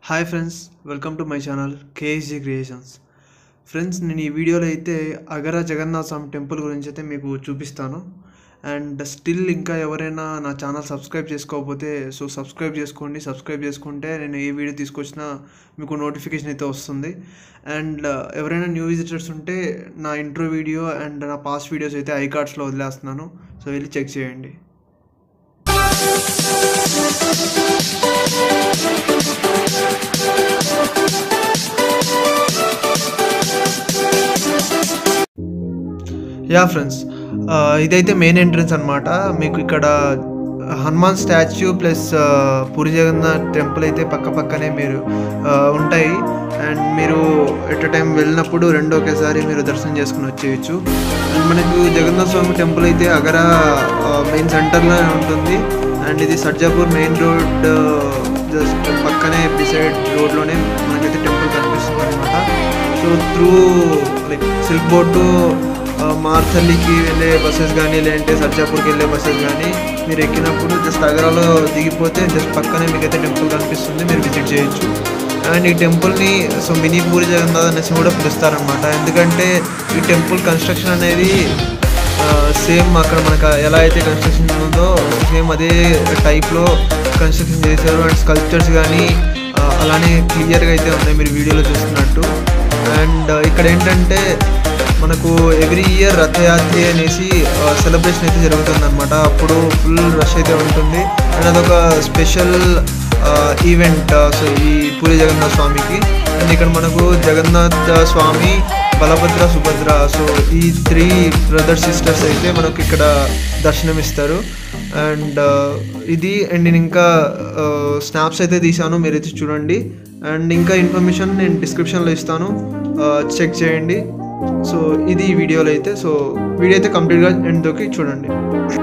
hi friends welcome to my channel KSG creations friends నేను ఈ వీడియోలో అయితే అగర జగన్నాథ స్వామి టెంపుల్ గురించి అయితే మీకు చూపిస్తాను అండ్ స్టిల్ ఇంకా ఎవరైనా నా ఛానల్ సబ్స్క్రైబ్ చేసుకోకపోతే సో సబ్స్క్రైబ్ చేసుకోండి సబ్స్క్రైబ్ చేసుకుంటే నేను ఏ వీడియో తీసుకొచ్చినా మీకు నోటిఫికేషన్ అయితే వస్తుంది అండ్ ఎవరైనా న్యూ విజిటర్స్ ఉంటే నా ఇంట్రో వీడియో అండ్ నా పాస్ట్ వీడియోస్ అయితే ఐ కార్డ్స్లో వదిలేస్తున్నాను సో వెళ్ళి చెక్ చేయండి యా ఫ్రెండ్స్ ఇదైతే మెయిన్ ఎంట్రన్స్ అనమాట మీకు ఇక్కడ Hanuman statue plus Puri Jagannath temple అయితే పక్క పక్కనే మీరు ఆ, ఉంటాయి అండ్ మీరు ఎట్ టైం వెళ్ళినప్పుడు రెండు ఒకేసారి మీరు దర్శనం చేసుకుని వచ్చేయచ్చు అండ్ మనకు జగన్నాథ స్వామి టెంపుల్ అయితే అగర మెయిన్ సెంటర్లోనే ఉంటుంది అండ్ ఇది సర్జాపూర్ మెయిన్ రోడ్ జస్ట్ పక్కనే బిసైడ్ రోడ్లోనే మనకైతే టెంపుల్ కనిపిస్తుంది అనమాట so through like Silk Board మార్చల్లికి వెళ్ళే బస్సెస్ కానీ లేదంటే సర్జాపూర్కి వెళ్ళే బస్సెస్ కానీ మీరు ఎక్కినప్పుడు జస్ట్ అగరాలో దిగిపోతే జస్ట్ పక్కనే మీకైతే టెంపుల్ కనిపిస్తుంది మీరు విజిట్ చేయొచ్చు అండ్ ఈ టెంపుల్ని సో మినీ పూరి జగన్నాథ్ అనేసి కూడా పిలుస్తారనమాట ఎందుకంటే ఈ టెంపుల్ కన్స్ట్రక్షన్ అనేది సేమ్ అక్కడ మనకు ఎలా అయితే కన్స్ట్రక్షన్ ఉందో సేమ్ అదే టైప్లో కన్స్ట్రక్షన్ చేశారు అండ్ స్కల్ప్చర్స్ కానీ ఆ, అలానే క్లియర్గా అయితే ఉన్నాయి మీరు వీడియోలో చూస్తున్నట్టు అండ్ ఇక్కడ ఏంటంటే మనకు ఎవ్రీ ఇయర్ రథయాత్రి అనేసి సెలబ్రేషన్ అయితే జరుగుతుంది అనమాట అప్పుడు ఫుల్ రష్ అయితే ఉంటుంది అండ్ అదొక స్పెషల్ ఈవెంట్ సో ఈ పూరి జగన్నాథ స్వామికి అండ్ ఇక్కడ మనకు జగన్నాథ్ స్వామి బలభద్ర సుభద్ర సో ఈ త్రీ బ్రదర్ సిస్టర్స్ అయితే మనకు ఇక్కడ దర్శనమిస్తారు అండ్ ఇది అండ్ నేను ఇంకా స్నాప్స్ అయితే తీసాను మీరైతే చూడండి అండ్ ఇంకా ఇన్ఫర్మేషన్ నేను డిస్క్రిప్షన్లో ఇస్తాను చెక్ చేయండి సో ఇది ఈ వీడియోలో అయితే సో వీడియో అయితే కంప్లీట్గా ఎండ్లోకి చూడండి